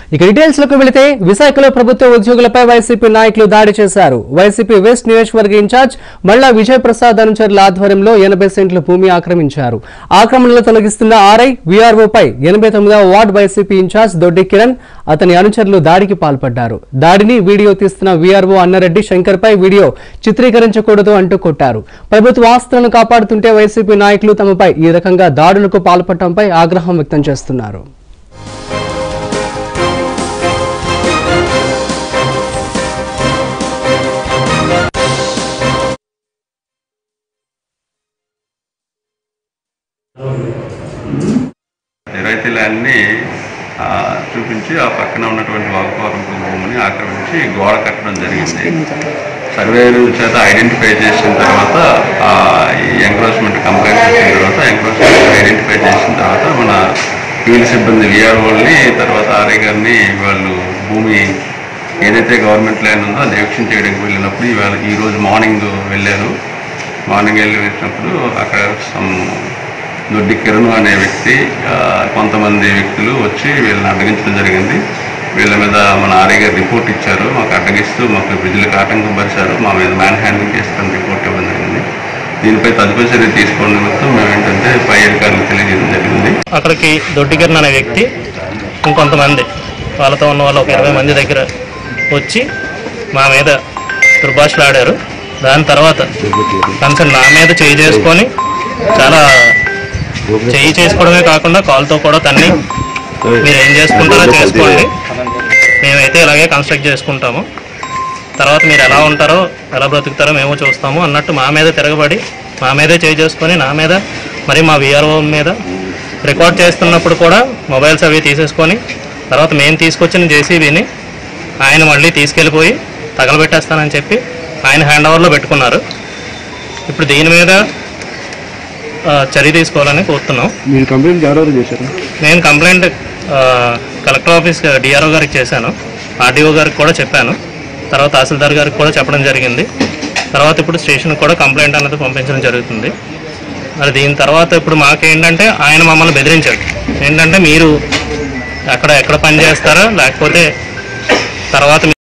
ఇక డీటెయిల్స్ లోకి వెళితే విశాఖలో ప్రభుత్వ ఉద్యోగులపై వైసీపీ నాయకులు దాడి చేశారు వైసీపీ వెస్ట్ నియోజకవర్గ ఇన్ఛార్జ్ మల్లా విజయ్ ప్రసాద్ అనుచరుల ఆధ్వర్యంలో ఎనభై సెంట్ల భూమి ఆక్రమించారు ఆక్రమణలు తొలగిస్తున్న ఆర్ఐ వీఆర్ఓపై ఎనభై తొమ్మిదవ వార్డు వైసీపీ ఇన్ఛార్జ్ దొడ్డి కిరణ్ అతని అనుచరులు దాడికి పాల్పడ్డారు దాడిని వీడియో తీస్తున్న వీఆర్ఓ అన్నారెడ్డి శంకర్ పై వీడియో చిత్రీకరించకూడదు అంటూ కొట్టారు ప్రభుత్వ ఆస్తులను కాపాడుతుంటే వైసీపీ నాయకులు తమపై ఈ రకంగా దాడులకు పాల్పడటంపై ఆగ్రహం వ్యక్తం చేస్తున్నారు రైతు ల్యాండ్ని ఆ, చూపించి ఆ పక్కన ఉన్నటువంటి వాగుపారం భూమిని ఆక్రమించి గోడ కట్టడం జరిగింది సర్వేరు చేత ఐడెంటిఫై చేసిన తర్వాత ఆ, ఈ ఎంక్రోచ్మెంట్ కంప్లైంట్ వచ్చిన తర్వాత ఎంక్రోచ్మెంట్ ఐడెంటిఫై చేసిన తర్వాత మన ఫీల్డ్ సిబ్బంది విఆర్ఓల్ని తర్వాత ఆర్ఐ గారిని వాళ్ళు భూమి ఏదైతే గవర్నమెంట్ ల్యాండ్ ఉందో అది ఎవిక్షన్ చేయడానికి వెళ్ళినప్పుడు ఇవాళ ఈ రోజు మార్నింగ్ వెళ్ళారు మార్నింగ్ వెళ్ళి వచ్చినప్పుడు అక్కడ some దొడ్డి కిరణ్ అనే వ్యక్తి ఆ, కొంతమంది వ్యక్తులు వచ్చి వీళ్ళని అడ్డగించడం జరిగింది వీళ్ళ మీద మన ఆర్ఐ గారు రిపోర్ట్ ఇచ్చారు మాకు అడ్డగిస్తూ మాకు విధులకు ఆటంకం పరిచారు మా మీద మ్యాన్ హ్యాండింగ్ చేసుకుని రిపోర్ట్ ఇవ్వడం జరిగింది దీనిపై తదుపరి చర్య తీసుకోవడం నిమిత్తం మేము ఏంటంటే పై అధికారులకు తెలియజేయడం జరిగింది అక్కడికి దొడ్డిగిరిన అనే వ్యక్తి ఇంకొంతమంది వాళ్ళతో ఉన్న వాళ్ళు ఒక ఇరవై మంది దగ్గర వచ్చి మా మీద దుర్భాషలు ఆడారు దాని తర్వాత కన్సర్న్ నా మీద చేయి చేసుకొని చాలా చేయి చేసుకోవడమే కాకుండా కాల్తో కూడా తన్ని మీరు ఏం చేసుకుంటారో చేసుకోండి మేమైతే ఇలాగే కన్స్ట్రక్ట్ చేసుకుంటాము తర్వాత మీరు ఎలా ఉంటారో ఎలా బ్రతుకుతారో మేము చూస్తాము అన్నట్టు మా మీద తిరగబడి మా మీదే చేయి చేసుకొని నా మీద మరి మా విఆర్ఓ మీద రికార్డ్ చేస్తున్నప్పుడు కూడా మొబైల్స్ అవి తీసేసుకొని తర్వాత మేము తీసుకొచ్చిన జేసీబీని ఆయన మళ్ళీ తీసుకెళ్ళిపోయి తగలబెట్టేస్తానని చెప్పి ఆయన హ్యాండ్ ఓవర్లో పెట్టుకున్నారు ఇప్పుడు దీని మీద ఆ, చర్య తీసుకోవాలని కోరుతున్నాం మీరు కంప్లైంట్ ఎవరెవరు చేశారు నేను కంప్లైంట్ ఆ, కలెక్టర్ ఆఫీస్ డిఆర్ఓ గారికి చేశాను ఆర్డీఓ గారికి కూడా చెప్పాను తర్వాత తహసీల్దార్ గారికి కూడా చెప్పడం జరిగింది తర్వాత ఇప్పుడు స్టేషన్కి కూడా కంప్లైంట్ అనేది పంపించడం జరుగుతుంది మరి దీని తర్వాత ఇప్పుడు మాకేంటంటే ఆయన మమ్మల్ని బెదిరించాడు ఏంటంటే మీరు ఎక్కడ ఎక్కడ పని చేస్తారో లేకపోతే తర్వాత